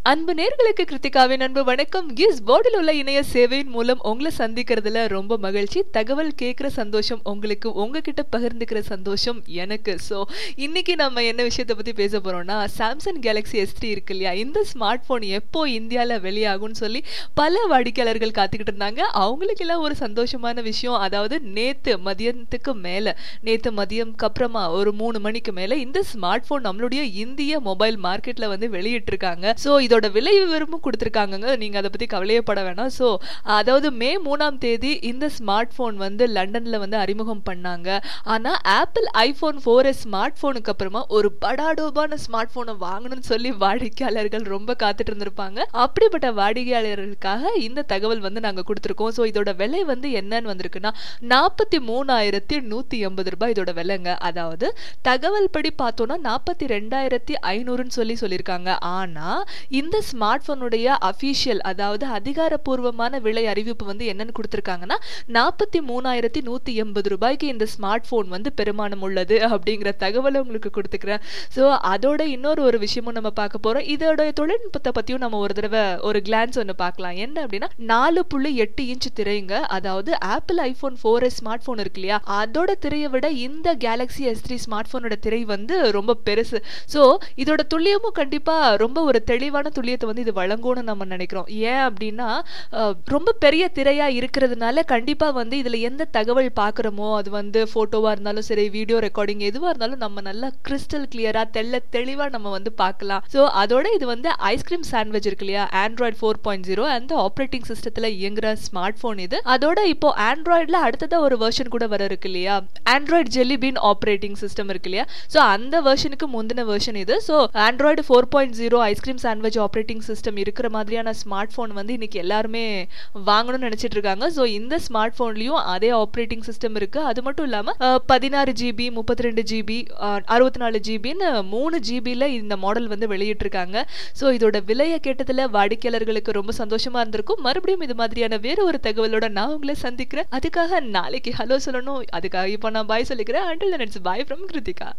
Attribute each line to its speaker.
Speaker 1: அன்பு நேர்களுக்கு கிருத்திகாவின் அன்பு வணக்கம் கிஸ் போர்டில் உள்ள இணைய சேவையின் மூலம் உங்களை சந்திக்கிறதுல ரொம்ப மகிழ்ச்சி தகவல் கேட்குற சந்தோஷம் உங்களுக்கு உங்ககிட்ட பகிர்ந்துக்கிற சந்தோஷம் எனக்கு ஸோ இன்னைக்கு நம்ம என்ன விஷயத்தை பற்றி பேச போகிறோம்னா சாம்சங் கேலக்ஸி எஸ் த்ரீ இருக்கு இல்லையா இந்த ஸ்மார்ட் ஃபோன் எப்போ இந்தியாவில் வெளியாகும்னு சொல்லி பல வாடிக்கையாளர்கள் காத்துக்கிட்டு இருந்தாங்க அவங்களுக்கெல்லாம் ஒரு சந்தோஷமான விஷயம் அதாவது நேத்து மதியத்துக்கு மேலே நேத்து மதியம்க்கு அப்புறமா ஒரு மூணு மணிக்கு மேலே இந்த ஸ்மார்ட் ஃபோன் நம்மளுடைய இந்திய மொபைல் மார்க்கெட்டில் வந்து வெளியிட்டிருக்காங்க ஸோ இதோட விலை விவரமும் கொடுத்துருக்காங்கங்க நீங்கள் அதை பற்றி கவலையப்பட வேணாம் ஸோ அதாவது மே மூணாம் தேதி இந்த ஸ்மார்ட் ஃபோன் வந்து லண்டனில் வந்து அறிமுகம் பண்ணாங்க ஆனால் Apple iPhone four S smart ஃபோனுக்கு அப்புறமா ஒரு படாடோபான ஸ்மார்ட் ஃபோனை வாங்கணும்னு சொல்லி வாடிக்கையாளர்கள் ரொம்ப காத்துட்டு இருந்திருப்பாங்க அப்படிப்பட்ட வாடிக்கையாளர்களுக்காக இந்த தகவல் வந்து நாங்கள் கொடுத்துருக்கோம் ஸோ இதோட விலை வந்து என்னன்னு வந்திருக்குன்னா நாற்பத்தி மூணாயிரத்தி நூற்றி எண்பது ரூபாய் இதோட விலைங்க அதாவது தகவல் படி பார்த்தோன்னா நாற்பத்தி ரெண்டாயிரத்தி ஐநூறுன்னு சொல்லி சொல்லியிருக்காங்க ஆனால் இந்த ஸ்மார்ட் ஃபோனுடைய அஃபீஷியல் அதாவது அதிகாரப்பூர்வமான விலை அறிவிப்பு வந்து என்னன்னு கொடுத்துருக்காங்கன்னா நாற்பத்தி மூணாயிரத்தி நூற்றி எண்பது ரூபாய்க்கு இந்த ஸ்மார்ட் ஃபோன் வந்து பெருமானம் உள்ளது அப்படிங்கிற தகவலை உங்களுக்கு கொடுத்துக்கிறேன் ஸோ அதோட இன்னொரு ஒரு விஷயமும் நம்ம பார்க்க போகிறோம் இதோட தொழில்நுட்பத்தை பற்றியும் நம்ம ஒரு தடவை ஒரு கிளான்ஸ் ஒன்று பார்க்கலாம் என்ன அப்படின்னா நாலு புள்ளி எட்டு இன்ச் திரைங்க அதாவது Apple iPhone four S smart phone இருக்கு இல்லையா அதோட திரையை விட இந்த கேலக்ஸி எஸ் த்ரீ ஸ்மார்ட் ஃபோனோட திரை வந்து ரொம்ப பெருசு ஸோ இதோட துல்லியமும் கண்டிப்பாக ரொம்ப ஒரு தெளிவான துல்லியத்தை வந்து இது வழங்கும்னு நம்ம நினைக்கிறோம் ஏன் அப்படின்னா ரொம்ப பெரிய திரையா இருக்கிறதுனால கண்டிப்பா வந்து இதுல எந்த தகவல் பாக்குறோமோ அது வந்து போட்டோவா இருந்தாலும் சரி வீடியோ ரெக்கார்டிங் எதுவா இருந்தாலும் நம்ம நல்லா கிறிஸ்டல் கிளியரா தெள்ள தெளிவா நம்ம வந்து பார்க்கலாம் ஸோ அதோட இது வந்து ஐஸ்கிரீம் சாண்ட்விச் இருக்கு இல்லையா ஆண்ட்ராய்ட் ஃபோர் பாயிண்ட் ஜீரோ அந்த ஆப்ரேட்டிங் சிஸ்டத்துல இயங்குற ஸ்மார்ட் போன் இது அதோட இப்போ ஆண்ட்ராய்ட்ல அடுத்ததா ஒரு வெர்ஷன் கூட வர இருக்கு இல்லையா Android jelly bean operating system இருக்கு இல்லையா ஸோ அந்த வெர்ஷனுக்கு முந்தின வெர்ஷன் இது so Android four point zero ice cream sandwich operating system இருக்கிற மாதிரியான ஸ்மார்ட் ஃபோன் வந்து இன்னைக்கு எல்லாருமே வாங்கணும்னு நினைச்சிட்டு இருக்காங்க ஸோ இந்த ஸ்மார்ட் ஃபோன்லயும் அதே ஆப்ரேட்டிங் சிஸ்டம் இருக்கு அது மட்டும் இல்லாம பதினாறு ஜிபி முப்பத்தி ரெண்டு ஜிபி அறுபத்தி நாலு ஜிபின்னு மூணு ஜிபியில் இந்த மாடல் வந்து வெளியிட்டிருக்காங்க ஸோ இதோட விலையை கேட்டதுல வாடிக்கையாளர்களுக்கு ரொம்ப சந்தோஷமா இருந்திருக்கும் மறுபடியும் இது மாதிரியான வேற ஒரு தகவலோட நான் உங்களை சந்திக்கிறேன் அதுக்காக நாளைக்கு ஹலோ சொல்லணும் அதுக்காக இப்போ நான் பாய் சொல்லிக்கிறேன் அண்டில் பாய் ஃப்ரம் கிருத்திகா